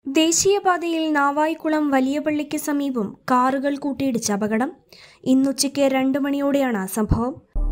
ദേശീയപാതയിൽ നാവായിക്കുളം വലിയ പള്ളിക്ക് സമീപം കാറുകൾ കൂട്ടിയിടിച്ച് അപകടം ഇന്നുച്ചയ്ക്ക് രണ്ട് മണിയോടെയാണ് സംഭവം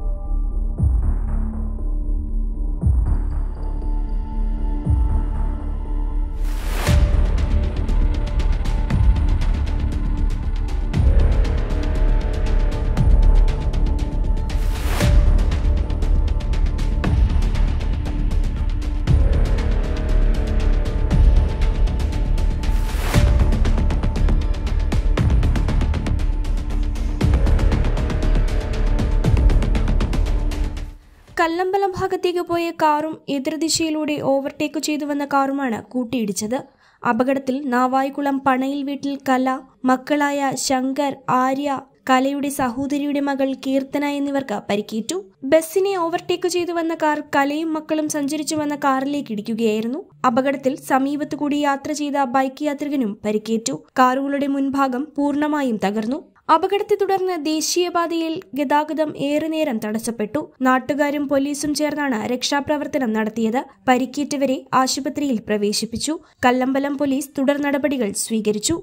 കല്ലമ്പലം ഭാഗത്തേക്ക് പോയ കാറും എതിർദിശയിലൂടെ ഓവർടേക്ക് ചെയ്തു വന്ന കാറുമാണ് കൂട്ടിയിടിച്ചത് അപകടത്തിൽ നാവായിക്കുളം പണയിൽ വീട്ടിൽ കല മക്കളായ ശങ്കർ ആര്യ കലയുടെ സഹോദരിയുടെ മകൾ കീർത്തന എന്നിവർക്ക് പരിക്കേറ്റു ബസ്സിനെ ഓവർടേക്ക് ചെയ്തു വന്ന കാർ കലയും മക്കളും സഞ്ചരിച്ചു വന്ന കാറിലേക്ക് ഇടിക്കുകയായിരുന്നു അപകടത്തിൽ സമീപത്തു കൂടി യാത്ര ചെയ്ത ബൈക്ക് യാത്രികനും പരിക്കേറ്റു കാറുകളുടെ മുൻഭാഗം പൂർണ്ണമായും തകർന്നു അപകടത്തെ തുടർന്ന് ദേശീയപാതയിൽ ഗതാഗതം ഏറെ നേരം തടസ്സപ്പെട്ടു നാട്ടുകാരും പോലീസും ചേർന്നാണ് രക്ഷാപ്രവർത്തനം നടത്തിയത് പരിക്കേറ്റവരെ ആശുപത്രിയിൽ പ്രവേശിപ്പിച്ചു കല്ലമ്പലം പോലീസ് തുടർ നടപടികൾ സ്വീകരിച്ചു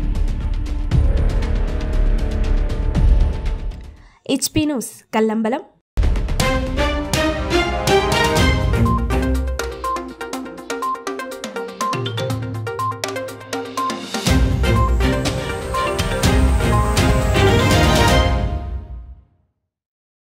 എച്ച് പി ന്യൂസ് കല്ലമ്പലം